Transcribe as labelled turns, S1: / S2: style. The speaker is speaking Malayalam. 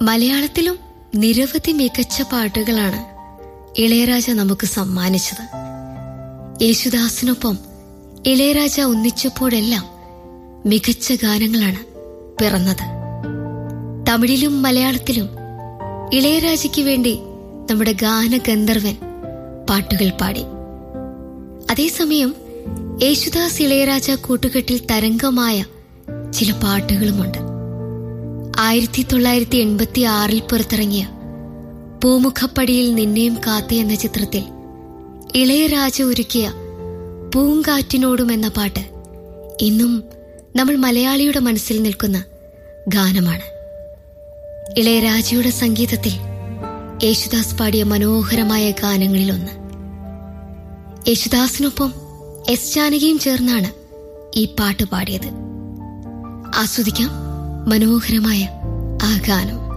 S1: മലയാളത്തിലും നിരവധി മികച്ച പാട്ടുകളാണ് ഇളയരാജ നമുക്ക് സമ്മാനിച്ചത് യേശുദാസിനൊപ്പം ഇളയരാജ ഒന്നിച്ചപ്പോഴെല്ലാം മികച്ച ഗാനങ്ങളാണ് പിറന്നത് തമിഴിലും മലയാളത്തിലും ഇളയരാജയ്ക്ക് വേണ്ടി നമ്മുടെ ഗാനഗന്ധർവൻ പാട്ടുകൾ പാടി അതേസമയം യേശുദാസ് ഇളയരാജ കൂട്ടുകെട്ടിൽ തരംഗമായ ചില പാട്ടുകളുമുണ്ട് ആയിരത്തി തൊള്ളായിരത്തി എൺപത്തി ആറിൽ പുറത്തിറങ്ങിയ പൂമുഖപ്പടിയിൽ നിന്നെയും കാത്തി എന്ന ചിത്രത്തിൽ ഇളയരാജ ഒരുക്കിയ പൂങ്കാറ്റിനോടും എന്ന പാട്ട് ഇന്നും നമ്മൾ മലയാളിയുടെ മനസ്സിൽ നിൽക്കുന്ന ഗാനമാണ് ഇളയരാജയുടെ സംഗീതത്തിൽ യേശുദാസ് പാടിയ മനോഹരമായ ഗാനങ്ങളിലൊന്ന് യേശുദാസിനൊപ്പം എസ് ജാനകിയും ചേർന്നാണ് ഈ പാട്ട് പാടിയത് ആസ്വദിക്കാം മനോഹരമായ ആ ഗാനം